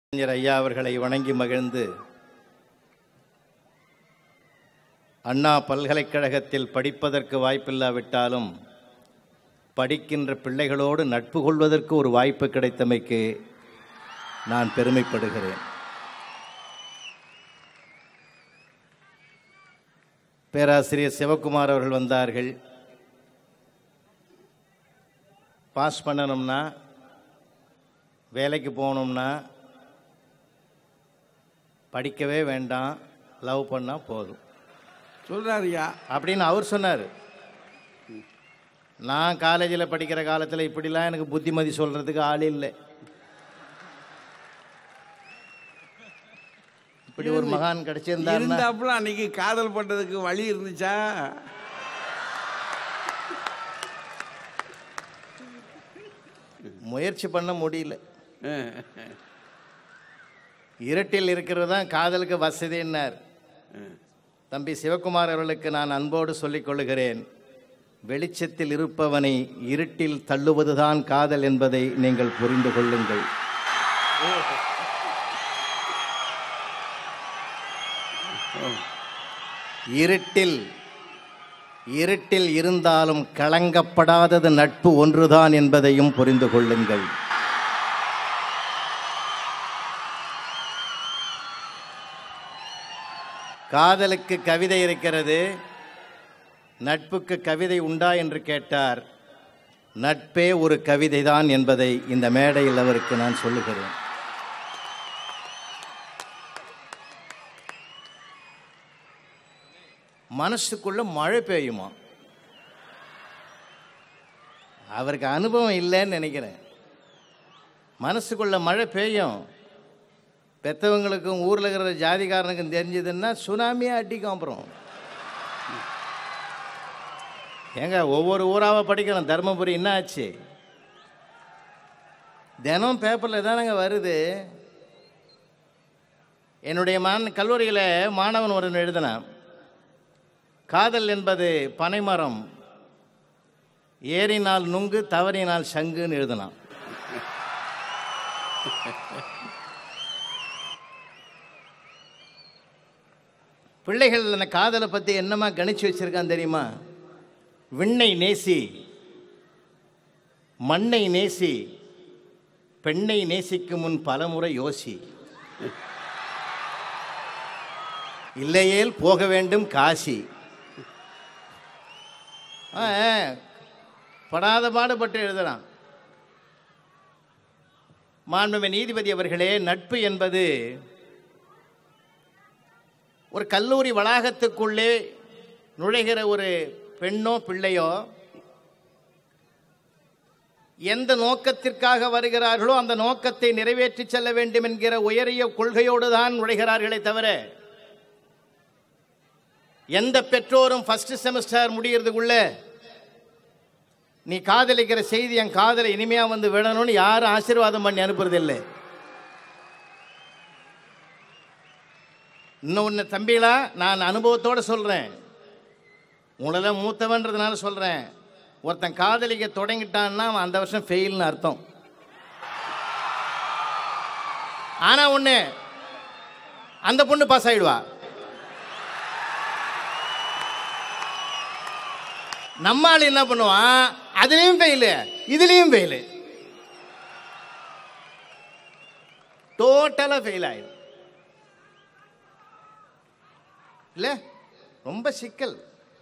அறிஞர் ஐயா அவர்களை வணங்கி மகிழ்ந்து அண்ணா பல்கலைக்கழகத்தில் படிப்பதற்கு வாய்ப்பில்லாவிட்டாலும் படிக்கின்ற பிள்ளைகளோடு நட்பு கொள்வதற்கு ஒரு வாய்ப்பு கிடைத்தமைக்கு நான் பெருமைப்படுகிறேன் பேராசிரியர் சிவகுமார் அவர்கள் வந்தார்கள் பாஸ் பண்ணணும்னா வேலைக்கு போகணும்னா படிக்கவே வேண்டாம் லவ் பண்ணால் போதும் சொல்றாருயா அப்படின்னு அவர் சொன்னார் நான் காலேஜில் படிக்கிற காலத்தில் இப்படிலாம் எனக்கு புத்திமதி சொல்கிறதுக்கு ஆள் இல்லை இப்படி ஒரு மகான் கிடைச்சிருந்தாருன்னா இருந்தாப்புல அன்னைக்கு காதல் பண்றதுக்கு வழி இருந்துச்சா முயற்சி பண்ண முடியல இருட்டில் இருக்கிறது தான் காதலுக்கு வசதின்னார் தம்பி சிவகுமார் அவர்களுக்கு நான் அன்போடு சொல்லிக் கொள்கிறேன் வெளிச்சத்தில் இருப்பவனை இருட்டில் தள்ளுவதுதான் காதல் என்பதை நீங்கள் புரிந்து கொள்ளுங்கள் இருட்டில் இருட்டில் இருந்தாலும் களங்கப்படாதது நட்பு ஒன்றுதான் என்பதையும் புரிந்து கொள்ளுங்கள் காதலுக்கு கவிதை இருக்கிறது நட்புக்கு கவிதை உண்டா என்று கேட்டார் நட்பே ஒரு கவிதைதான் என்பதை இந்த மேடையில் அவருக்கு நான் சொல்லுகிறேன் மனசுக்குள்ள மழை பெய்யுமா அவருக்கு அனுபவம் இல்லைன்னு நினைக்கிறேன் மனசுக்குள்ள மழை பெய்யும் பெற்றவங்களுக்கும் ஊரில் இருக்கிற ஜாதிகாரனுக்கும் தெரிஞ்சதுன்னா சுனாமியே அடிக்கும் அப்புறம் ஏங்க ஒவ்வொரு ஊராக படிக்கணும் தருமபுரி என்ன ஆச்சு தினம் பேப்பரில் தானங்க வருது என்னுடைய மாண கல்லூரியில் மாணவன் ஒரு எழுதினான் காதல் என்பது பனைமரம் ஏறினால் நுங்கு தவறினால் சங்குன்னு எழுதினான் பிள்ளைகள் அந்த காதலை பற்றி என்னமா கணிச்சு வச்சிருக்கான் தெரியுமா விண்ணை நேசி மண்ணை நேசி பெண்ணை நேசிக்கும் முன் பலமுறை யோசி இல்லையேல் போக வேண்டும் காசி ஆ, படாத பாடுபட்டு எழுதலாம் மாண்புமை நீதிபதி அவர்களே நட்பு என்பது ஒரு கல்லூரி வளாகத்துக்குள்ளே நுழைகிற ஒரு பெண்ணோ பிள்ளையோ எந்த நோக்கத்திற்காக வருகிறார்களோ அந்த நோக்கத்தை நிறைவேற்றி செல்ல வேண்டும் என்கிற உயரிய கொள்கையோடு தான் நுழைகிறார்களே தவிர எந்த பெற்றோரும் ஃபர்ஸ்ட் செமஸ்டர் முடியறதுக்குள்ள நீ காதலிக்கிற செய்தி என் காதலை இனிமையா வந்து விடணும்னு யாரும் ஆசீர்வாதம் பண்ணி அனுப்புறதில்லை இன்னொன்று தம்பிகளா நான் அனுபவத்தோடு சொல்கிறேன் உங்களெல்லாம் மூத்தவன்றதுனால சொல்கிறேன் ஒருத்தன் காதலிக்க தொடங்கிட்டான்னா அவன் அந்த வருஷம் ஃபெயில்னு அர்த்தம் ஆனால் ஒன்று அந்த பொண்ணு பாஸ் ஆயிடுவா நம்ம ஆள் என்ன பண்ணுவான் அதுலேயும் ஃபெயிலு இதுலேயும் ஃபெயிலு டோட்டலாக ஃபெயில் ஆயிடும் இல்லை ரொம்ப சிக்கல்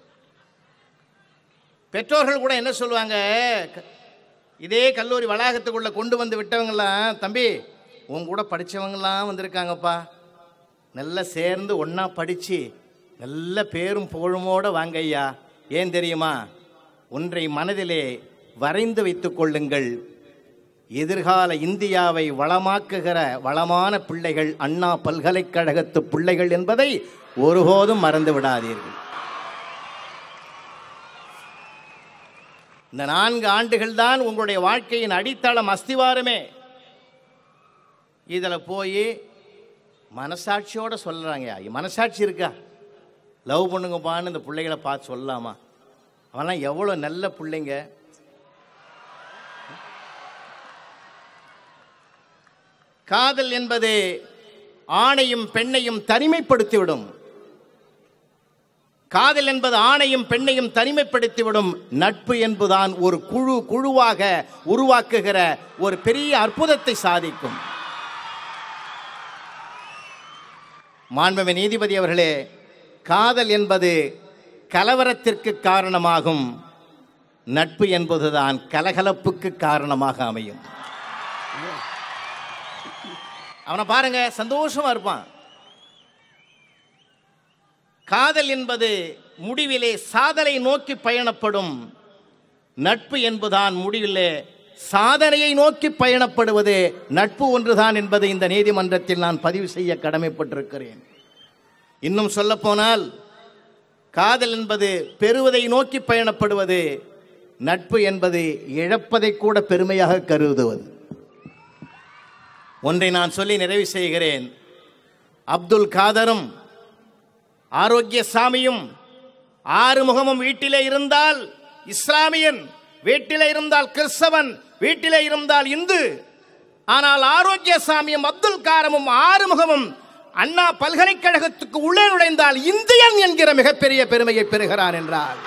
பெற்றோர்கள் கூட என்ன சொல்லுவாங்க க- இதே கல்லூரி வளாகத்துக்குள்ளே கொண்டு வந்து விட்டவங்களாம் தம்பி உன் கூட படித்தவங்களாம் வந்திருக்காங்கப்பா நல்லா சேர்ந்து ஒன்றா படித்து நல்ல பேரும் புகழுமோட வாங்க ஐயா ஏன் தெரியுமா ஒன்றை மனதிலே வரைந்து வைத்துக் கொள்ளுங்கள் எதிர்கால இந்தியாவை வளமாக்குகிற வளமான பிள்ளைகள் அண்ணா பல்கலைக்கழகத்து பிள்ளைகள் என்பதை ஒருபோதும் மறந்து விடாதீர்கள் இந்த நான்கு ஆண்டுகள் தான் உங்களுடைய வாழ்க்கையின் அடித்தளம் அஸ்திவாரமே இதில் போய் மனசாட்சியோட சொல்கிறாங்க மனசாட்சி இருக்கா லவ் பண்ணுங்கப்பான்னு இந்த பிள்ளைகளை பார்த்து சொல்லலாமா அவன்லாம் எவ்வளோ நல்ல பிள்ளைங்க காதல் என்பது ஆணையும் பெண்ணையும் தனிமைப்படுத்திவிடும் காதல் என்பது ஆணையும் பெண்ணையும் தனிமைப்படுத்திவிடும் நட்பு என்பதுதான் ஒரு குழு குழுவாக உருவாக்குகிற ஒரு பெரிய அற்புதத்தை சாதிக்கும் மாண்புமிகு நீதிபதி அவர்களே காதல் என்பது கலவரத்திற்கு காரணமாகும் நட்பு என்பதுதான் கலகலப்புக்கு காரணமாக அமையும் அவனை பாருங்க சந்தோஷமா இருப்பான் காதல் என்பது முடிவிலே சாதனை நோக்கி பயணப்படும் நட்பு என்பதுதான் முடிவிலே சாதனையை நோக்கி பயணப்படுவது நட்பு ஒன்றுதான் என்பதை இந்த நீதிமன்றத்தில் நான் பதிவு செய்ய கடமைப்பட்டிருக்கிறேன் இன்னும் சொல்லப்போனால் காதல் என்பது பெறுவதை நோக்கி பயணப்படுவது நட்பு என்பது இழப்பதை கூட பெருமையாக கருதுவது ஒன்றை நான் சொல்லி நிறைவு செய்கிறேன் அப்துல் காதரும் ஆரோக்கிய சாமியும் ஆறுமுகமும் வீட்டிலே இருந்தால் இஸ்லாமியன் வீட்டிலே இருந்தால் கிறிஸ்தவன் வீட்டிலே இருந்தால் இந்து ஆனால் ஆரோக்கிய சாமியும் அப்துல் காரமும் ஆறுமுகமும் அண்ணா பல்கலைக்கழகத்துக்கு உள்ளே நுழைந்தால் இந்தியன் என்கிற மிகப்பெரிய பெருமையை பெறுகிறான் என்றார்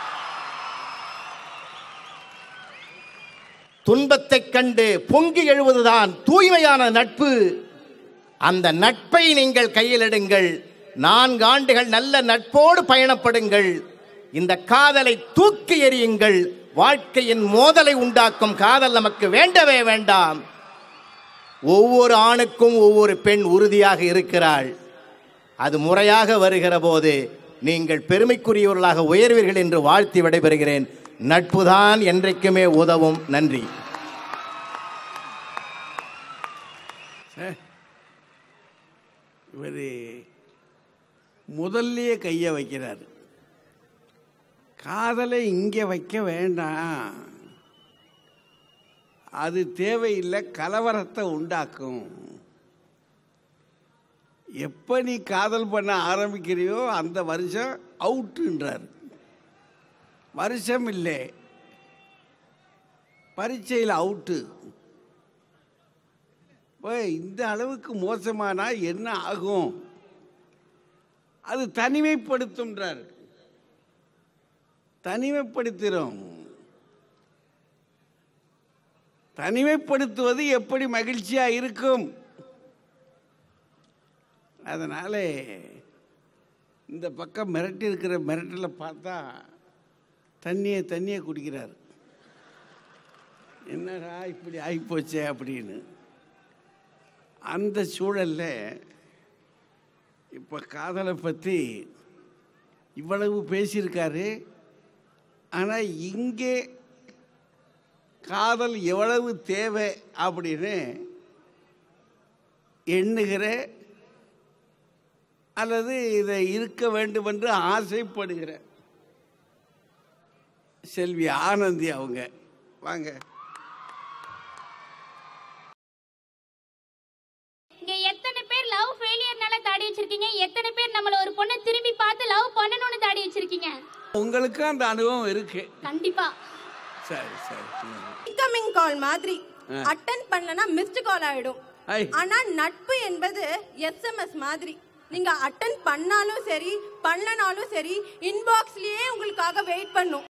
துன்பத்தைக் கண்டு பொங்கி எழுவதுதான் தூய்மையான நட்பு அந்த நட்பை நீங்கள் கையில் எடுங்கள் நான்கு ஆண்டுகள் நல்ல நட்போடு பயணப்படுங்கள் இந்த காதலை தூக்கி எறியுங்கள் வாழ்க்கையின் மோதலை உண்டாக்கும் காதல் நமக்கு வேண்டவே வேண்டாம் ஒவ்வொரு ஆணுக்கும் ஒவ்வொரு பெண் உறுதியாக இருக்கிறாள் அது முறையாக வருகிற போது நீங்கள் பெருமைக்குரியவர்களாக உயர்வீர்கள் என்று வாழ்த்தி விடைபெறுகிறேன் நட்புதான் என்றைக்குமே உதவும் நன்றி இவர் முதல்லயே கையை வைக்கிறார் காதலை இங்கே வைக்க வேண்டாம் அது தேவையில்லை கலவரத்தை உண்டாக்கும் எப்போ நீ காதல் பண்ண ஆரம்பிக்கிறியோ அந்த வருஷம் அவுட்டுன்றார் வருஷம் இல்லை பரீட்சையில் அவுட்டு இப்போ இந்த அளவுக்கு மோசமானா என்ன ஆகும் அது தனிமைப்படுத்தும்ன்றார் தனிமைப்படுத்துகிறோம் தனிமைப்படுத்துவது எப்படி மகிழ்ச்சியாக இருக்கும் அதனால் இந்த பக்கம் மிரட்டி இருக்கிற மிரட்டலை பார்த்தா தண்ணியை தண்ணியை குடிக்கிறார் என்னடா இப்படி ஆகிப்போச்சே அப்படின்னு அந்த சூழலில் இப்போ காதலை பற்றி இவ்வளவு பேசியிருக்காரு ஆனால் இங்கே காதல் எவ்வளவு தேவை அப்படின்னு எண்ணுகிற அல்லது இதை இருக்க வேண்டும் என்று ஆசைப்படுகிற செல்வி ஆனந்தி அவங்க வாங்க இங்க எத்தனை பேர் லவ் ஃபெயிலியர்னால தாடி வச்சிருக்கீங்க எத்தனை பேர் நம்மள ஒரு பொண்ணை திரும்பி பார்த்து லவ் பண்ணணும்னு தாடி வச்சிருக்கீங்க உங்களுக்கும் அந்த அனுபவம் இருக்கு கண்டிப்பா சரி சரி ம். இன்கமிங் கால் மாதிரி அட்டன் பண்ணலனா மிஸ்டு கால் ஆயிடும் ஐ. ஆனா நட்பு என்பது எஸ்எம்எஸ் மாதிரி நீங்க அட்டன் பண்ணாலும் சரி பண்ணலனாலும் சரி இன்பாக்ஸ்லயே உங்களுக்காக வெயிட் பண்ணும்